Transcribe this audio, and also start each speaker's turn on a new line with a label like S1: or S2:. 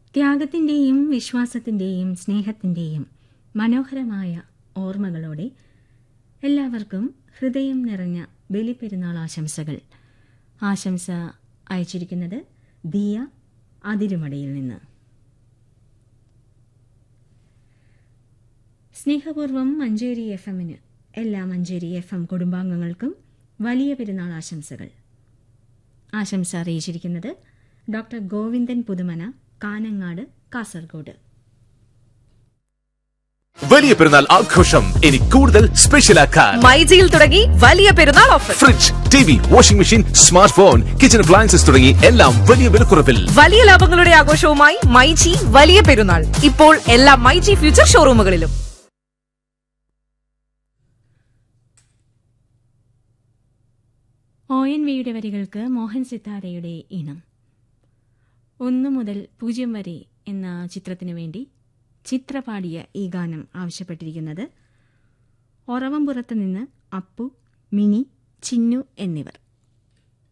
S1: ത്യാഗത്തിന്റെയും വിശ്വാസത്തിന്റെയും സ്നേഹത്തിന്റെയും മനോഹരമായ ഓർമ്മകളോടെ എല്ലാവർക്കും ഹൃദയം നിറഞ്ഞ ബലിപ്പെരുന്നാൾ ആശംസകൾ ആശംസ അയച്ചിരിക്കുന്നത് ദിയ അതിരുമടയിൽ നിന്ന് സ്നേഹപൂർവ്വം മഞ്ചേരി എഫ് എമ്മിന് എല്ലാ മഞ്ചേരി എഫ് എം കുടുംബാംഗങ്ങൾക്കും വലിയ പെരുന്നാൾ ആശംസകൾ ആശംസ അറിയിച്ചിരിക്കുന്നത് ഡോക്ടർ ഗോവിന്ദൻ പുതുമന കാനങ്ങാട് കാസർഗോഡ്
S2: വലിയ പെരുന്നാൾ ആഘോഷം ഇനി കൂടുതൽ സ്പെഷ്യലാക്കാൻ
S3: മൈജിയിൽ തുടങ്ങി വലിയ Perunnal offer
S2: fridge T V washing machine smart phone kitchen appliances തുടങ്ങി എല്ലാം വലിയ വിലക്കുറവിൽ
S3: വലിയ ലാഭങ്ങളുടെ ആഘോഷവുമായി മൈജി വലിയ പെരുന്നാൾ ഇപ്പോൾ എല്ലാ മൈജി ഫ്യൂച്ചർ ഷോറൂമുകളിലും
S1: ഒ എൻ വിയുടെ വരികൾക്ക് മോഹൻ സിത്താരയുടെ ഇണം ഒന്നു മുതൽ പൂജ്യം വരെ എന്ന ചിത്രത്തിനു വേണ്ടി ചിത്ര പാടിയ ഈ ഗാനം ആവശ്യപ്പെട്ടിരിക്കുന്നത് ഒറവംപുറത്ത് നിന്ന് അപ്പു മിനി ചിന്നു എന്നിവർ